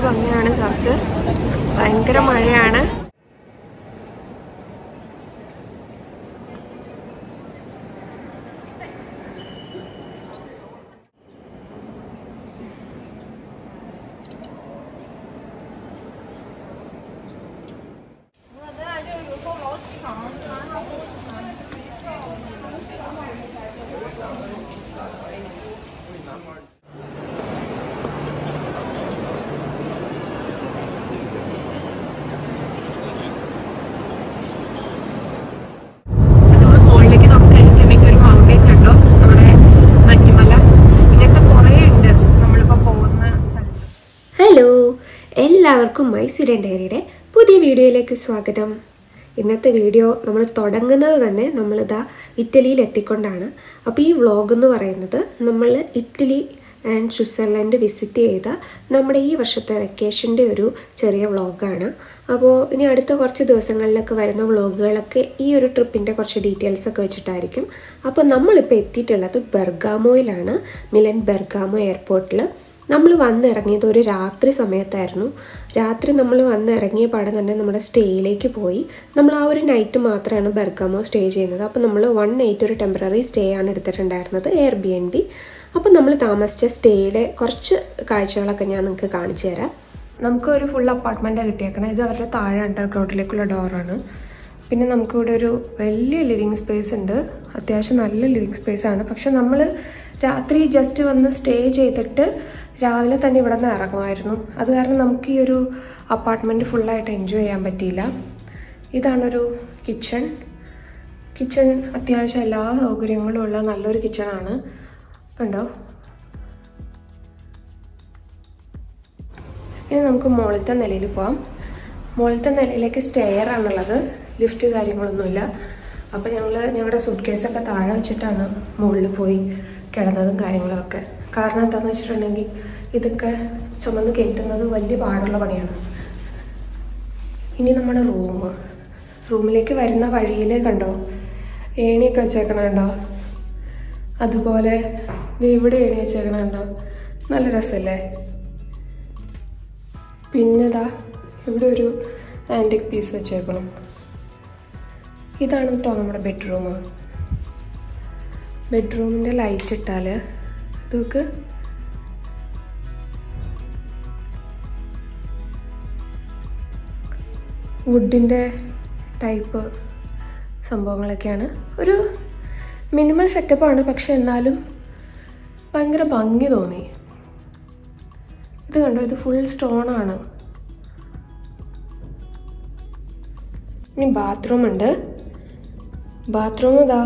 ഭംഗിയാണ് ചർച്ച് ഭയങ്കര മഴയാണ് നമ്മൾ മുകളിലേക്ക് നോക്കി കഴിഞ്ഞിട്ടുണ്ടെങ്കിൽ ഒരു മൗണ്ടൈൻ കണ്ടോ നമ്മുടെ മഞ്ഞുമല ഇങ്ങനത്തെ കുറേ ഉണ്ട് നമ്മളിപ്പോൾ പോകുന്ന സ്ഥലത്ത് ഹലോ എല്ലാവർക്കും മൈസൂരൻ ഡയറിയുടെ പുതിയ വീഡിയോയിലേക്ക് സ്വാഗതം ഇന്നത്തെ വീഡിയോ നമ്മൾ തുടങ്ങുന്നത് തന്നെ നമ്മളിതാ ഇറ്റലിയിൽ എത്തിക്കൊണ്ടാണ് അപ്പോൾ ഈ വ്ളോഗ് എന്ന് പറയുന്നത് നമ്മൾ ഇറ്റലി ആൻഡ് സ്വിറ്റ്സർലൻഡ് വിസിറ്റ് ചെയ്ത നമ്മുടെ ഈ വർഷത്തെ വെക്കേഷൻ്റെ ഒരു ചെറിയ വ്ളോഗാണ് അപ്പോൾ ഇനി അടുത്ത കുറച്ച് ദിവസങ്ങളിലൊക്കെ വരുന്ന വ്ളോഗുകളൊക്കെ ഈ ഒരു ട്രിപ്പിൻ്റെ കുറച്ച് ഡീറ്റെയിൽസ് ഒക്കെ വെച്ചിട്ടായിരിക്കും അപ്പോൾ നമ്മളിപ്പോൾ എത്തിയിട്ടുള്ളത് ബെർഗാമോയിലാണ് മിലൻ ബെർഗാമോ എയർപോർട്ടിൽ നമ്മൾ വന്നിറങ്ങിയത് ഒരു രാത്രി സമയത്തായിരുന്നു രാത്രി നമ്മൾ വന്നിറങ്ങിയ പാടെ തന്നെ നമ്മുടെ സ്റ്റേയിലേക്ക് പോയി നമ്മൾ ആ ഒരു നൈറ്റ് മാത്രമാണ് ബെർഗാമോ സ്റ്റേ ചെയ്യുന്നത് അപ്പോൾ നമ്മൾ വൺ നൈറ്റ് ഒരു ടെമ്പററി സ്റ്റേ ആണ് എടുത്തിട്ടുണ്ടായിരുന്നത് എയർ ബി എൻ ബി അപ്പോൾ നമ്മൾ താമസിച്ച സ്റ്റേയുടെ കുറച്ച് കാഴ്ചകളൊക്കെ ഞാൻ നിങ്ങൾക്ക് കാണിച്ചു തരാം നമുക്ക് ഒരു ഫുൾ അപ്പാർട്ട്മെൻറ്റാണ് കിട്ടിയേക്കണത് ഇത് അവരുടെ താഴെ അണ്ടർഗ്രൗണ്ടിലേക്കുള്ള ഡോറാണ് പിന്നെ നമുക്കിവിടെ ഒരു വലിയ ലിവിങ് സ്പേസ് ഉണ്ട് അത്യാവശ്യം നല്ല ലിവിങ് സ്പേസ് ആണ് പക്ഷെ നമ്മൾ രാത്രി ജസ്റ്റ് വന്ന് സ്റ്റേ ചെയ്തിട്ട് രാവിലെ തന്നെ ഇവിടെ നിന്ന് ഇറങ്ങുമായിരുന്നു അത് കാരണം നമുക്ക് ഈ ഒരു അപ്പാർട്ട്മെൻറ്റ് ഫുള്ളായിട്ട് എൻജോയ് ചെയ്യാൻ പറ്റിയില്ല ഇതാണൊരു കിച്ചൺ കിച്ചൺ അത്യാവശ്യം എല്ലാ സൗകര്യങ്ങളും ഉള്ള നല്ലൊരു കിച്ചണാണ് കണ്ടോ ഇനി നമുക്ക് മുകളിലത്തെ നിലയിൽ പോവാം മുകളിലത്തെ നിലയിലേക്ക് സ്റ്റെയർ ആണുള്ളത് ലിഫ്റ്റ് കാര്യങ്ങളൊന്നുമില്ല അപ്പോൾ ഞങ്ങൾ ഞങ്ങളുടെ സുഡ് കേസൊക്കെ താഴെ വെച്ചിട്ടാണ് മുകളിൽ പോയി കിടന്നതും കാര്യങ്ങളൊക്കെ കാരണം എന്താണെന്ന് വെച്ചിട്ടുണ്ടെങ്കിൽ ഇതൊക്കെ ചുമന്ന് കയറ്റുന്നത് വലിയ പാടുള്ള പണിയാണ് ഇനി നമ്മുടെ റൂം റൂമിലേക്ക് വരുന്ന വഴിയിൽ കണ്ടോ ഏണിയൊക്കെ വെച്ചേക്കണുണ്ടോ അതുപോലെ ദേ ഇവിടെ ഏണി വെച്ചേക്കണുണ്ടോ നല്ല രസമല്ലേ പിന്നെതാ ഇവിടെ ഒരു ആൻറ്റിക് പീസ് വെച്ചേക്കണം ഇതാണ് കേട്ടോ നമ്മുടെ ബെഡ്റൂം ബെഡ്റൂമിൻ്റെ ലൈറ്റ് ഇട്ടാൽ ഇതൊക്കെ വുഡിൻ്റെ ടൈപ്പ് സംഭവങ്ങളൊക്കെയാണ് ഒരു മിനിമൽ സെറ്റപ്പാണ് പക്ഷെ എന്നാലും ഭയങ്കര ഭംഗി തോന്നി ഇത് കണ്ടോ ഇത് ഫുൾ സ്റ്റോൺ ആണ് ഇനി ബാത്റൂം ഉണ്ട് ബാത്റൂം ഇതാ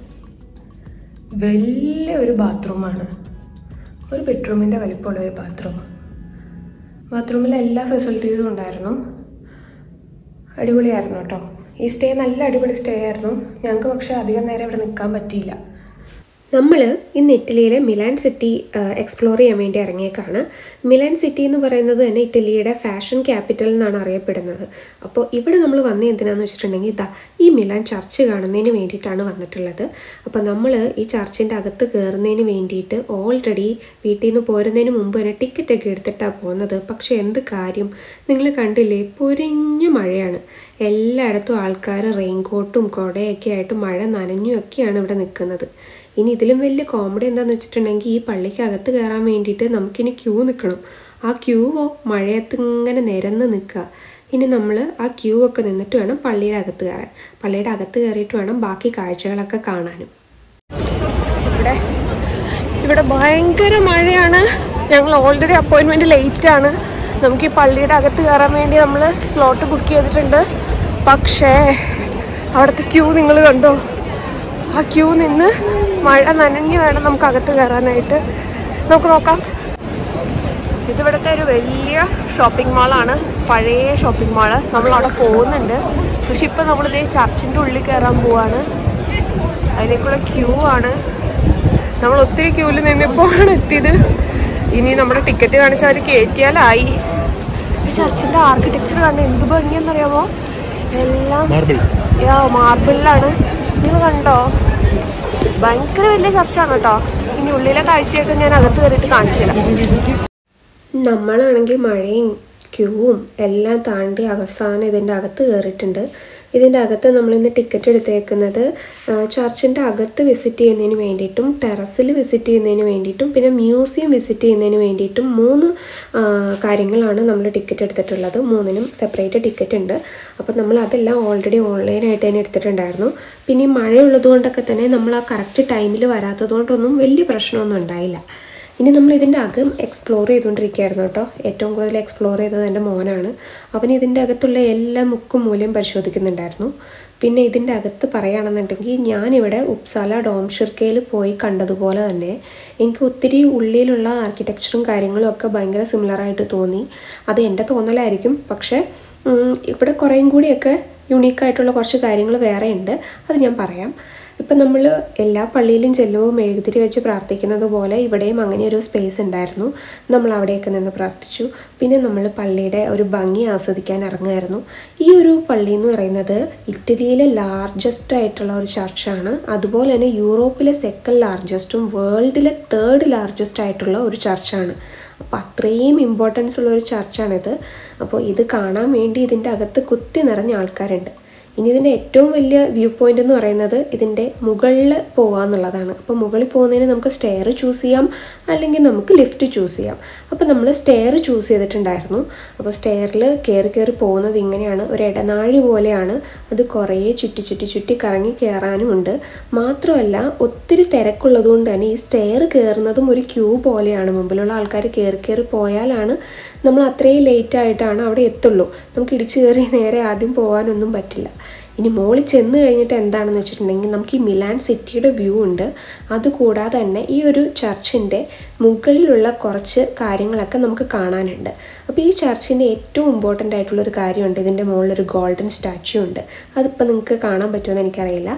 വലിയ ഒരു ബാത്റൂമാണ് ഒരു ബെഡ്റൂമിൻ്റെ വലിപ്പമുള്ള ഒരു ബാത്റൂം ബാത്റൂമിൽ എല്ലാ ഫെസിലിറ്റീസും ഉണ്ടായിരുന്നു അടിപൊളിയായിരുന്നു കേട്ടോ ഈ സ്റ്റേ നല്ല അടിപൊളി സ്റ്റേ ആയിരുന്നു ഞങ്ങൾക്ക് പക്ഷേ അധികം നേരം ഇവിടെ നിൽക്കാൻ പറ്റിയില്ല നമ്മൾ ഇന്ന് ഇറ്റലിയിലെ മിലാൻ സിറ്റി എക്സ്പ്ലോർ ചെയ്യാൻ വേണ്ടി ഇറങ്ങിയേക്കാണ് മിലാൻ സിറ്റി എന്ന് പറയുന്നത് തന്നെ ഇറ്റലിയുടെ ഫാഷൻ ക്യാപിറ്റൽ എന്നാണ് അറിയപ്പെടുന്നത് അപ്പോൾ ഇവിടെ നമ്മൾ വന്ന എന്തിനാന്ന് വെച്ചിട്ടുണ്ടെങ്കിൽ ഇതാ ഈ മിലാൻ ചർച്ച് കാണുന്നതിന് വേണ്ടിയിട്ടാണ് വന്നിട്ടുള്ളത് അപ്പോൾ നമ്മൾ ഈ ചർച്ചിൻ്റെ അകത്ത് കയറുന്നതിന് വേണ്ടിയിട്ട് ഓൾറെഡി വീട്ടിൽ നിന്ന് പോരുന്നതിന് മുമ്പ് തന്നെ ടിക്കറ്റൊക്കെ എടുത്തിട്ടാണ് പോകുന്നത് പക്ഷേ എന്ത് കാര്യം നിങ്ങൾ കണ്ടില്ലേ പൊരിഞ്ഞ മഴയാണ് എല്ലായിടത്തും ആൾക്കാർ റെയിൻകോട്ടും കുടയൊക്കെ ആയിട്ട് മഴ നനഞ്ഞുമൊക്കെയാണ് ഇവിടെ നിൽക്കുന്നത് ഇനി ഇതിലും വലിയ കോമഡി എന്താണെന്ന് വെച്ചിട്ടുണ്ടെങ്കിൽ ഈ പള്ളിക്ക് അകത്ത് കയറാൻ വേണ്ടിയിട്ട് നമുക്കിനി ക്യൂ നിൽക്കണം ആ ക്യൂവോ മഴയത്ത് ഇങ്ങനെ നിരന്ന് നിൽക്കുക ഇനി നമ്മൾ ആ ക്യൂ ഒക്കെ നിന്നിട്ട് വേണം പള്ളിയുടെ അകത്ത് കയറാൻ പള്ളിയുടെ അകത്ത് കയറിയിട്ട് വേണം ബാക്കി കാഴ്ചകളൊക്കെ കാണാനും ഇവിടെ ഇവിടെ ഭയങ്കര മഴയാണ് ഞങ്ങൾ ഓൾറെഡി അപ്പോയിൻമെൻറ്റ് ലേറ്റ് ആണ് നമുക്ക് ഈ പള്ളിയുടെ അകത്ത് കയറാൻ വേണ്ടി നമ്മൾ സ്ലോട്ട് ബുക്ക് ചെയ്തിട്ടുണ്ട് പക്ഷേ അവിടുത്തെ ക്യൂ നിങ്ങൾ കണ്ടോ ആ ക്യൂ നിന്ന് മഴ നനഞ്ഞ് വേണം നമുക്ക് അകത്ത് കയറാനായിട്ട് നമുക്ക് നോക്കാം ഇതിവിടുത്തെ ഒരു വലിയ ഷോപ്പിംഗ് മാളാണ് പഴയ ഷോപ്പിംഗ് മാള് നമ്മൾ അവിടെ പോകുന്നുണ്ട് പക്ഷെ ഇപ്പം നമ്മളിത് ചർച്ചിൻ്റെ ഉള്ളിൽ കയറാൻ പോവാണ് അതിലേക്കുള്ള ക്യൂ ആണ് നമ്മൾ ഒത്തിരി ക്യൂവിൽ നിന്നിപ്പോഴാണ് എത്തിയത് ഇനി നമ്മുടെ ടിക്കറ്റ് കാണിച്ച് അവർ കയറ്റിയാലായി ഈ ചർച്ചിൻ്റെ ആർക്കിടെക്ചർ കണ്ട് എന്ത് ഭംഗിയെന്നറിയാമോ എല്ലാം യാ മാർബിളിലാണ് നിങ്ങൾ കണ്ടോ ഭയങ്കര വലിയ ചർച്ചാണ് കേട്ടോ ഇനി ഉള്ളിലെ കാഴ്ചയൊക്കെ ഞാൻ അകത്ത് കയറിയിട്ട് കാണിച്ചു തരാം നമ്മളാണെങ്കിൽ മഴയും ക്യൂവും എല്ലാം താണ്ടി അവസാനം ഇതിൻ്റെ അകത്ത് കയറിയിട്ടുണ്ട് ഇതിൻ്റെ അകത്ത് നമ്മളിന്ന് ടിക്കറ്റ് എടുത്തേക്കുന്നത് ചർച്ചിൻ്റെ അകത്ത് വിസിറ്റ് ചെയ്യുന്നതിന് വേണ്ടിയിട്ടും ടെറസിൽ വിസിറ്റ് ചെയ്യുന്നതിന് വേണ്ടിയിട്ടും പിന്നെ മ്യൂസിയം വിസിറ്റ് ചെയ്യുന്നതിന് വേണ്ടിയിട്ടും മൂന്ന് ആ, കാര്യങ്ങളാണ് നമ്മൾ ടിക്കറ്റ് എടുത്തിട്ടുള്ളത് മൂന്നിനും സെപ്പറേറ്റ് ടിക്കറ്റ് ഉണ്ട് അപ്പോൾ നമ്മൾ അതെല്ലാം ഓൾറെഡി ഓൺലൈനായിട്ട് തന്നെ എടുത്തിട്ടുണ്ടായിരുന്നു പിന്നെ ഈ മഴയുള്ളത് കൊണ്ടൊക്കെ തന്നെ നമ്മൾ ആ കറക്റ്റ് ടൈമിൽ വരാത്തത് കൊണ്ടൊന്നും വലിയ പ്രശ്നമൊന്നും ഉണ്ടായില്ല ഇനി നമ്മൾ ഇതിൻ്റെ അകം എക്സ്പ്ലോർ ചെയ്തുകൊണ്ടിരിക്കുകയായിരുന്നു കേട്ടോ ഏറ്റവും കൂടുതൽ എക്സ്പ്ലോർ ചെയ്തത് എൻ്റെ മോനാണ് അവൻ ഇതിൻ്റെ അകത്തുള്ള എല്ലാ മുക്കും മൂലയും പരിശോധിക്കുന്നുണ്ടായിരുന്നു പിന്നെ ഇതിൻ്റെ അകത്ത് പറയുകയാണെന്നുണ്ടെങ്കിൽ ഞാനിവിടെ ഉപ്സാല ഡോംഷിർക്കയിൽ പോയി കണ്ടതുപോലെ തന്നെ എനിക്ക് ഒത്തിരി ഉള്ളിലുള്ള ആർക്കിടെക്ചറും കാര്യങ്ങളും ഒക്കെ ഭയങ്കര സിമിലറായിട്ട് തോന്നി അത് എൻ്റെ തോന്നലായിരിക്കും പക്ഷേ ഉം, ഇവിടെ കുറേയും കൂടിയൊക്കെ യുണീക്കായിട്ടുള്ള കുറച്ച് കാര്യങ്ങൾ വേറെ ഉണ്ട് അത് ഞാൻ പറയാം ഇപ്പം നമ്മൾ എല്ലാ പള്ളിയിലും ചെല്ലുമ്പോൾ മെഴുകുതിരി വെച്ച് പ്രാർത്ഥിക്കുന്നത് പോലെ ഇവിടെയും അങ്ങനെ ഒരു സ്പേസ് ഉണ്ടായിരുന്നു നമ്മൾ അവിടെയൊക്കെ നിന്ന് പ്രാർത്ഥിച്ചു പിന്നെ നമ്മൾ പള്ളിയുടെ ഒരു ഭംഗി ആസ്വദിക്കാൻ ഇറങ്ങുമായിരുന്നു ഈ ഒരു പള്ളി എന്ന് പറയുന്നത് ഇറ്റലിയിലെ ലാർജസ്റ്റ് ആയിട്ടുള്ള ഒരു ചർച്ചാണ് അതുപോലെ തന്നെ യൂറോപ്പിലെ സെക്കൻഡ് ലാർജസ്റ്റും വേൾഡിലെ തേർഡ് ലാർജസ്റ്റ് ആയിട്ടുള്ള ഒരു ചർച്ചാണ് അപ്പോൾ അത്രയും ഇമ്പോർട്ടൻസ് ഉള്ള ഒരു ചർച്ചാണിത് അപ്പോൾ ഇത് കാണാൻ വേണ്ടി ഇതിൻ്റെ അകത്ത് കുത്തി നിറഞ്ഞ ആൾക്കാരുണ്ട് ഇനി ഇതിൻ്റെ ഏറ്റവും വലിയ വ്യൂ പോയിന്റ് എന്ന് പറയുന്നത് ഇതിൻ്റെ മുകളിൽ പോകുക എന്നുള്ളതാണ് അപ്പോൾ മുകളിൽ പോകുന്നതിന് നമുക്ക് സ്റ്റെയർ ചൂസ് ചെയ്യാം അല്ലെങ്കിൽ നമുക്ക് ലിഫ്റ്റ് ചൂസ് ചെയ്യാം അപ്പോൾ നമ്മൾ സ്റ്റെയർ ചൂസ് ചെയ്തിട്ടുണ്ടായിരുന്നു അപ്പോൾ സ്റ്റെയറിൽ കയറി കയറി പോകുന്നത് ഇങ്ങനെയാണ് ഒരു ഇടനാഴി പോലെയാണ് അത് കുറേ ചുറ്റി ചുറ്റി ചുറ്റി കറങ്ങി കയറാനും ഉണ്ട് മാത്രമല്ല ഒത്തിരി തിരക്കുള്ളത് കൊണ്ട് തന്നെ ഈ സ്റ്റെയർ കയറുന്നതും ഒരു ക്യൂ പോലെയാണ് മുമ്പിലുള്ള ആൾക്കാർ കയറി കയറി പോയാലാണ് നമ്മൾ അത്രയും ലേറ്റ് ആയിട്ടാണ് അവിടെ എത്തുള്ളൂ നമുക്ക് ഇടിച്ചു കയറി നേരെ ആദ്യം പോകാനൊന്നും പറ്റില്ല ഇനി മോളിൽ ചെന്ന് കഴിഞ്ഞിട്ട് എന്താണെന്ന് വെച്ചിട്ടുണ്ടെങ്കിൽ നമുക്ക് ഈ മിലാൻ സിറ്റിയുടെ വ്യൂ ഉണ്ട് അതുകൂടാതെ തന്നെ ഈ ഒരു ചർച്ചിൻ്റെ മുകളിലുള്ള കുറച്ച് കാര്യങ്ങളൊക്കെ നമുക്ക് കാണാനുണ്ട് അപ്പോൾ ഈ ചർച്ചിൻ്റെ ഏറ്റവും ഇമ്പോർട്ടൻ്റ് ആയിട്ടുള്ള ഒരു കാര്യമുണ്ട് ഇതിൻ്റെ മുകളിലൊരു ഗോൾഡൻ സ്റ്റാച്യു ഉണ്ട് അതിപ്പോൾ നിങ്ങൾക്ക് കാണാൻ പറ്റുമെന്ന് എനിക്കറിയില്ല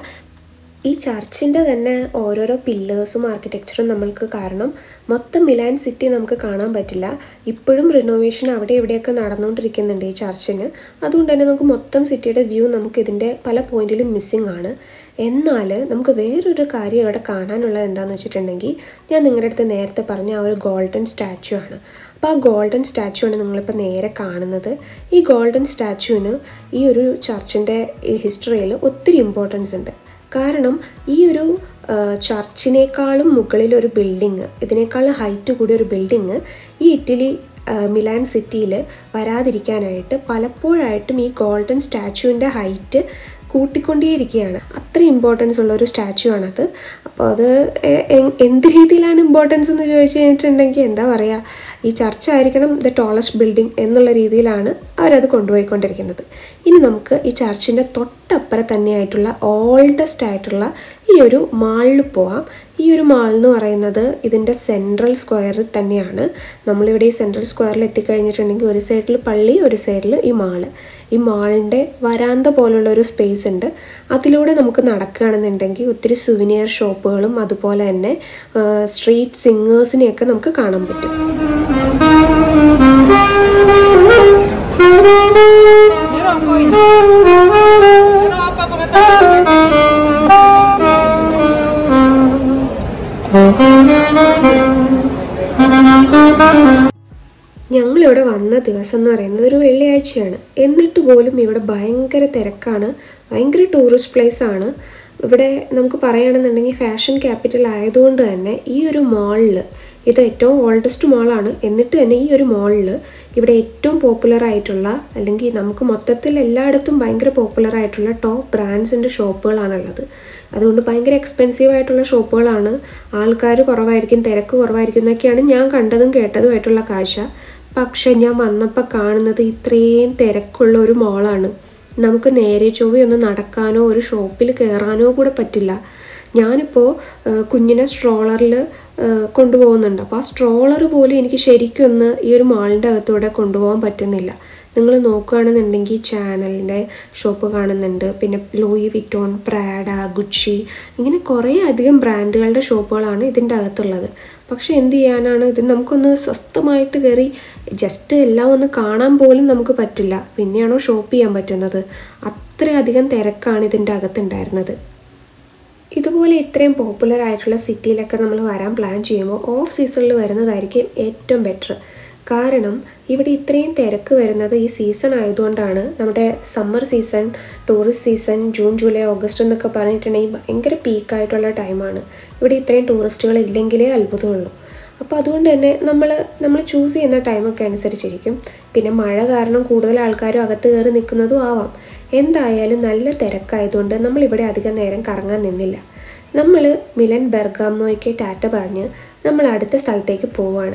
ഈ ചർച്ചിൻ്റെ തന്നെ ഓരോരോ പില്ലേഴ്സും ആർക്കിടെക്ചറും നമ്മൾക്ക് കാരണം മൊത്തം മിലാൻ സിറ്റി നമുക്ക് കാണാൻ പറ്റില്ല ഇപ്പോഴും റിനോവേഷൻ അവിടെ ഇവിടെയൊക്കെ നടന്നുകൊണ്ടിരിക്കുന്നുണ്ട് ഈ ചർച്ചിന് അതുകൊണ്ട് തന്നെ നമുക്ക് മൊത്തം സിറ്റിയുടെ വ്യൂ നമുക്ക് ഇതിൻ്റെ പല പോയിന്റിലും മിസ്സിംഗ് ആണ് എന്നാൽ നമുക്ക് വേറൊരു കാര്യം ഇവിടെ കാണാനുള്ളത് എന്താണെന്ന് വെച്ചിട്ടുണ്ടെങ്കിൽ ഞാൻ നിങ്ങളുടെ അടുത്ത് നേരത്തെ പറഞ്ഞ ആ ഒരു ഗോൾഡൻ സ്റ്റാച്ചു ആണ് അപ്പോൾ ആ ഗോൾഡൻ സ്റ്റാച്ചു ആണ് നിങ്ങളിപ്പോൾ നേരെ കാണുന്നത് ഈ ഗോൾഡൻ സ്റ്റാച്ചുവിന് ഈ ഒരു ചർച്ചിൻ്റെ ഹിസ്റ്ററിയിൽ ഒത്തിരി ഇമ്പോർട്ടൻസ് ഉണ്ട് കാരണം ഈ ഒരു ആ, ചർച്ചിനേക്കാളും മുകളിൽ ഒരു ബിൽഡിങ് ഇതിനേക്കാൾ ഹൈറ്റ് കൂടിയ ഒരു ബിൽഡിങ് ഈ ഇറ്റലി ആ, മിലാൻ സിറ്റിയിൽ വരാതിരിക്കാനായിട്ട് പലപ്പോഴായിട്ടും ഈ ഗോൾഡൻ സ്റ്റാച്ചുവിൻ്റെ ഹൈറ്റ് കൂട്ടിക്കൊണ്ടേയിരിക്കുകയാണ് അത്ര ഇമ്പോർട്ടൻസ് ഉള്ള ഒരു സ്റ്റാച്ചു ആണത് അപ്പോൾ അത് എ- എ- എന്ത് രീതിയിലാണ് ഇമ്പോർട്ടൻസ് എന്ന് ചോദിച്ചു കഴിഞ്ഞിട്ടുണ്ടെങ്കിൽ എന്താ പറയുക ഈ ചർച്ച ആയിരിക്കണം ദ ടോളസ്റ്റ് ബിൽഡിംഗ് എന്നുള്ള രീതിയിലാണ് അവരത് കൊണ്ടുപോയിക്കൊണ്ടിരിക്കുന്നത് ഇനി നമുക്ക് ഈ ചർച്ചിൻ്റെ തൊട്ടപ്പുറം തന്നെയായിട്ടുള്ള ഓൾഡസ്റ്റ് ആയിട്ടുള്ള ഈ ഒരു മാളിൽ പോവാം ഈ ഒരു മാൾ എന്ന് പറയുന്നത് ഇതിൻ്റെ സെൻട്രൽ സ്ക്വയറിൽ തന്നെയാണ് നമ്മളിവിടെ ഈ സെൻട്രൽ സ്ക്വയറിൽ എത്തിക്കഴിഞ്ഞിട്ടുണ്ടെങ്കിൽ ഒരു സൈഡിൽ പള്ളി ഒരു സൈഡിൽ ഈ മാള് ഈ മാളിൻ്റെ വരാന്ത പോലുള്ള ഒരു സ്പേസ് ഉണ്ട് അതിലൂടെ നമുക്ക് നടക്കുകയാണെന്നുണ്ടെങ്കിൽ ഒത്തിരി സുവിനിയർ ഷോപ്പുകളും അതുപോലെ തന്നെ സ്ട്രീറ്റ് സിംഗേഴ്സിനെയൊക്കെ നമുക്ക് കാണാൻ പറ്റും Meron coins. Meron apa mga tao? ഞങ്ങളിവിടെ വന്ന ദിവസം എന്ന് പറയുന്നത് ഒരു വെള്ളിയാഴ്ചയാണ് എന്നിട്ട് പോലും ഇവിടെ ഭയങ്കര തിരക്കാണ് ഭയങ്കര ടൂറിസ്റ്റ് പ്ലേസ് ആണ് ഇവിടെ നമുക്ക് പറയുകയാണെന്നുണ്ടെങ്കിൽ ഫാഷൻ ക്യാപിറ്റൽ ആയതുകൊണ്ട് തന്നെ ഈ ഒരു മാളിൽ ഇത് ഏറ്റവും ഓൾഡസ്റ്റ് മാളാണ് എന്നിട്ട് തന്നെ ഈ ഒരു മാളിൽ ഇവിടെ ഏറ്റവും പോപ്പുലർ ആയിട്ടുള്ള അല്ലെങ്കിൽ നമുക്ക് മൊത്തത്തിൽ എല്ലായിടത്തും ഭയങ്കര പോപ്പുലർ ആയിട്ടുള്ള ടോപ്പ് ബ്രാൻഡ്സിൻ്റെ ഷോപ്പുകളാണുള്ളത് അതുകൊണ്ട് ഭയങ്കര എക്സ്പെൻസീവ് ആയിട്ടുള്ള ഷോപ്പുകളാണ് ആൾക്കാർ കുറവായിരിക്കും തിരക്ക് കുറവായിരിക്കും എന്നൊക്കെയാണ് ഞാൻ കണ്ടതും കേട്ടതുമായിട്ടുള്ള കാഴ്ച പക്ഷെ ഞാൻ വന്നപ്പോൾ കാണുന്നത് ഇത്രയും തിരക്കുള്ള ഒരു മോളാണ് നമുക്ക് നേരെ ചൊവ്വ ഒന്ന് നടക്കാനോ ഒരു ഷോപ്പിൽ കയറാനോ കൂടെ പറ്റില്ല ഞാനിപ്പോൾ കുഞ്ഞിനെ സ്ട്രോളറിൽ കൊണ്ടുപോകുന്നുണ്ട് അപ്പോൾ ആ സ്ട്രോളർ പോലും എനിക്ക് ശരിക്കും ഒന്ന് ഈ ഒരു മാളിൻ്റെ അകത്തൂടെ കൊണ്ടുപോകാൻ പറ്റുന്നില്ല നിങ്ങൾ നോക്കുകയാണെന്നുണ്ടെങ്കിൽ ചാനലിൻ്റെ ഷോപ്പ് കാണുന്നുണ്ട് പിന്നെ ലൂയി വിറ്റോൺ പ്രാഡ ഗുച്ചി ഇങ്ങനെ കുറേ അധികം ബ്രാൻഡുകളുടെ ഷോപ്പുകളാണ് ഇതിൻ്റെ അകത്തുള്ളത് പക്ഷെ എന്ത് ചെയ്യാനാണ് ഇത് നമുക്കൊന്ന് സ്വസ്ഥമായിട്ട് കയറി ജസ്റ്റ് എല്ലാം ഒന്ന് കാണാൻ പോലും നമുക്ക് പറ്റില്ല പിന്നെയാണോ ഷോപ്പ് ചെയ്യാൻ പറ്റുന്നത് അത്രയധികം തിരക്കാണ് ഇതിൻ്റെ അകത്തുണ്ടായിരുന്നത് ഇതുപോലെ ഇത്രയും പോപ്പുലർ ആയിട്ടുള്ള സിറ്റിയിലൊക്കെ നമ്മൾ വരാൻ പ്ലാൻ ചെയ്യുമ്പോൾ ഓഫ് സീസണിൽ വരുന്നതായിരിക്കും ഏറ്റവും ബെറ്റർ കാരണം ഇവിടെ ഇത്രയും തിരക്ക് വരുന്നത് ഈ സീസൺ ആയതുകൊണ്ടാണ് നമ്മുടെ summer season tourist season June July August എന്നൊക്കെ പറഞ്ഞിട്ടുണ്ടെങ്കിൽ ഭയങ്കര പീക്കായിട്ടുള്ള ടൈമാണ് ഇവിടെ ഇത്രയും ടൂറിസ്റ്റുകൾ ഇല്ലെങ്കിലേ അത്ഭുതമുള്ളൂ അപ്പോൾ അതുകൊണ്ട് തന്നെ നമ്മൾ നമ്മൾ ചൂസ് ചെയ്യുന്ന ടൈമൊക്കെ അനുസരിച്ചിരിക്കും പിന്നെ മഴ കാരണം കൂടുതൽ ആൾക്കാരും അകത്ത് കയറി നിൽക്കുന്നതും ആവാം എന്തായാലും നല്ല തിരക്കായതുകൊണ്ട് നമ്മളിവിടെ അധികം നേരം കറങ്ങാൻ നിന്നില്ല നമ്മൾ മിലൻ ബെർഗാമോയ്ക്ക് ടാറ്റ പറഞ്ഞ് നമ്മൾ അടുത്ത സ്ഥലത്തേക്ക് പോവാണ്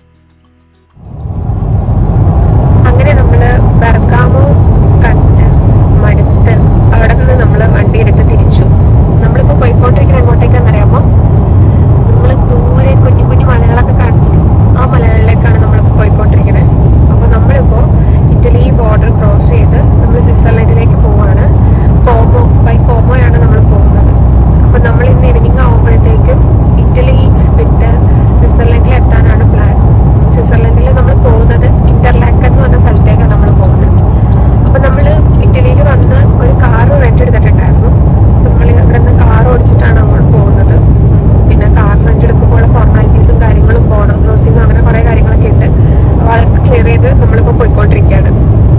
അങ്ങനെ നമ്മൾ ബെർഗാമോ കണ്ട് മടുത്ത് അവിടെ നിന്ന് നമ്മൾ വണ്ടി എടുത്ത് തിരിച്ചു നമ്മളിപ്പോൾ പോയിക്കൊണ്ടിരിക്കുന്ന എങ്ങോട്ടേക്കാണെന്ന് അറിയാമോ നമ്മൾ ദൂരെ കുഞ്ഞു കുഞ്ഞു മലകളൊക്കെ കണ്ടില്ലേ ആ മലകളിലേക്കാണ് നമ്മളിപ്പോൾ പോയിക്കൊണ്ടിരിക്കുന്നത് അപ്പോൾ നമ്മളിപ്പോൾ ഇറ്റലി ബോർഡർ ക്രോസ് ചെയ്ത് നമ്മൾ സ്വിറ്റ്സർലൻഡിലേക്ക് പോവാണ് കോമോ ബൈ കോമോയാണ് നമ്മൾ പോകുന്നത് അപ്പോൾ നമ്മൾ ഇന്ന് ഈവനിങ് ആകുമ്പോഴത്തേക്കും ഇറ്റലി വിട്ട് സ്വിറ്റ്സർലൻഡിൽ എത്താനാണ് പ്ലാൻ സ്വിറ്റ്സർലൻഡിൽ നമ്മൾ പോകുന്നത് ഇന്റർലാക്ക് എന്ന് പറഞ്ഞ സ്ഥലത്തേക്കാണ് നമ്മൾ പോകുന്നത് അപ്പോൾ നമ്മൾ ഇറ്റലിയിൽ വന്ന് ഒരു കാറ് റെന്റ് എടുത്തിട്ടുണ്ടായിരുന്നു അപ്പോൾ നമ്മൾ ഇവിടെ നിന്ന് കാർ ഓടിച്ചിട്ടാണ് അങ്ങോട്ട് പോകുന്നത് പിന്നെ കാർ റെന്റ് എടുക്കുമ്പോൾ ഫോർമാലിറ്റീസും കാര്യങ്ങളും ബോർഡർ ക്രോസിങ്ങും അങ്ങനെ കുറേ കാര്യങ്ങളൊക്കെ ഉണ്ട് അപ്പോൾ അതൊക്കെ ക്ലിയർ ചെയ്ത് നമ്മളിപ്പോൾ പോയിക്കൊണ്ടിരിക്കുകയാണ്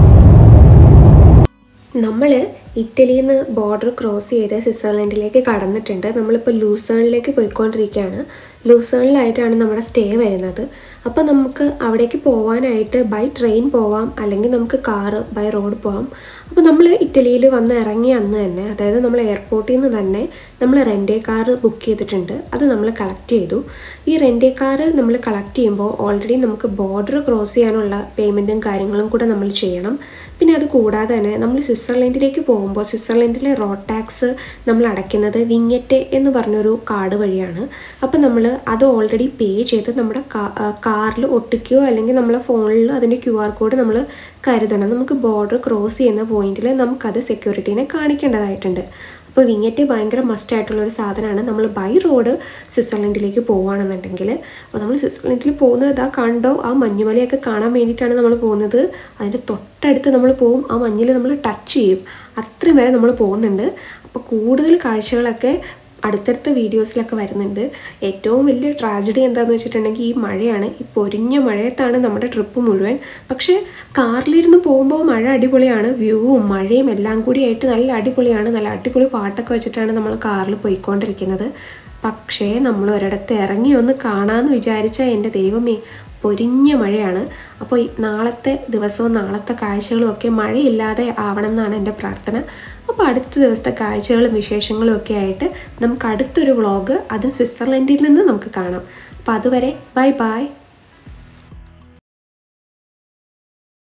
നമ്മൾ ഇറ്റലിയിൽ നിന്ന് ബോർഡർ ക്രോസ് ചെയ്ത് സ്വിറ്റ്സർലൻഡിലേക്ക് കടന്നിട്ടുണ്ട് നമ്മളിപ്പോൾ ലൂസേണിലേക്ക് പോയിക്കൊണ്ടിരിക്കുകയാണ് ലൂസേണിലായിട്ടാണ് നമ്മുടെ സ്റ്റേ വരുന്നത് അപ്പോൾ നമുക്ക് അവിടേക്ക് പോകാനായിട്ട് ബൈ ട്രെയിൻ പോവാം അല്ലെങ്കിൽ നമുക്ക് കാറ് ബൈ റോഡ് പോവാം അപ്പോൾ നമ്മൾ ഇറ്റലിയിൽ വന്ന് ഇറങ്ങിയ അന്ന് തന്നെ അതായത് നമ്മൾ എയർപോർട്ടിൽ നിന്ന് തന്നെ നമ്മൾ റെൻറ്റേ കാർ ബുക്ക് ചെയ്തിട്ടുണ്ട് അത് നമ്മൾ കളക്ട് ചെയ്തു ഈ റെൻറ്റേ കാർ നമ്മൾ കളക്ട് ചെയ്യുമ്പോൾ ഓൾറെഡി നമുക്ക് ബോർഡർ ക്രോസ് ചെയ്യാനുള്ള പേയ്മെൻറ്റും കാര്യങ്ങളും കൂടെ നമ്മൾ ചെയ്യണം പിന്നെ അത് കൂടാതെ തന്നെ നമ്മൾ സ്വിറ്റ്സർലൻഡിലേക്ക് പോകുമ്പോൾ സ്വിറ്റ്സർലൻഡിലെ റോഡ് ടാക്സ് നമ്മൾ അടയ്ക്കുന്നത് വിങ്ങറ്റെ എന്ന് പറഞ്ഞൊരു കാർഡ് വഴിയാണ് അപ്പോൾ നമ്മൾ അത് ഓൾറെഡി പേ ചെയ്ത് നമ്മുടെ കാറിൽ ഒട്ടിക്കുകയോ അല്ലെങ്കിൽ നമ്മളെ ഫോണിൽ അതിൻ്റെ ക്യു ആർ കോഡ് നമ്മൾ കരുതണം നമുക്ക് ബോർഡർ ക്രോസ് ചെയ്യുന്ന പോയിന്റിൽ നമുക്കത് സെക്യൂരിറ്റീനെ കാണിക്കേണ്ടതായിട്ടുണ്ട് അപ്പോൾ വിങ്ങറ്റ് ഭയങ്കര മസ്റ്റ് ആയിട്ടുള്ള ഒരു സാധനമാണ് നമ്മൾ ബൈ റോഡ് സ്വിറ്റ്സർലൻഡിലേക്ക് പോവുകയാണെന്നുണ്ടെങ്കിൽ അപ്പോൾ നമ്മൾ സ്വിറ്റ്സർലൻഡിൽ പോകുന്നത് ഇതാ കണ്ടോ ആ മഞ്ഞുമലയൊക്കെ കാണാൻ വേണ്ടിയിട്ടാണ് നമ്മൾ പോകുന്നത് അതിൻ്റെ തൊട്ടടുത്ത് നമ്മൾ പോകും ആ മഞ്ഞിൽ നമ്മൾ ടച്ച് ചെയ്യും അത്രയും വരെ നമ്മൾ പോകുന്നുണ്ട് അപ്പോൾ കൂടുതൽ കാഴ്ചകളൊക്കെ അടുത്തടുത്ത വീഡിയോസിലൊക്കെ വരുന്നുണ്ട് ഏറ്റവും വലിയ ട്രാജഡി എന്താണെന്ന് വെച്ചിട്ടുണ്ടെങ്കിൽ ഈ മഴയാണ് ഈ പൊരിഞ്ഞ മഴയത്താണ് നമ്മുടെ ട്രിപ്പ് മുഴുവൻ പക്ഷേ കാറിലിരുന്ന് പോകുമ്പോൾ മഴ അടിപൊളിയാണ് വ്യൂവും മഴയും എല്ലാം കൂടി ആയിട്ട് നല്ല അടിപൊളിയാണ് നല്ല അടിപൊളി പാട്ടൊക്കെ വെച്ചിട്ടാണ് നമ്മൾ കാറിൽ പോയിക്കൊണ്ടിരിക്കുന്നത് പക്ഷേ നമ്മൾ ഒരിടത്ത് ഇറങ്ങി ഒന്ന് കാണാമെന്ന് വിചാരിച്ച എൻ്റെ ദൈവമേ പൊരിഞ്ഞ മഴയാണ് അപ്പോൾ ഈ നാളത്തെ ദിവസവും നാളത്തെ കാഴ്ചകളും ഒക്കെ മഴയില്ലാതെ ആവണം എന്നാണ് എൻ്റെ പ്രാർത്ഥന അപ്പോൾ അടുത്ത ദിവസത്തെ കാഴ്ചകളും വിശേഷങ്ങളും ഒക്കെ ആയിട്ട് നമുക്ക് അടുത്തൊരു വ്ളോഗ് അതും സ്വിറ്റ്സർലൻഡിൽ നിന്ന് നമുക്ക് കാണാം അപ്പോൾ അതുവരെ ബൈ ബൈ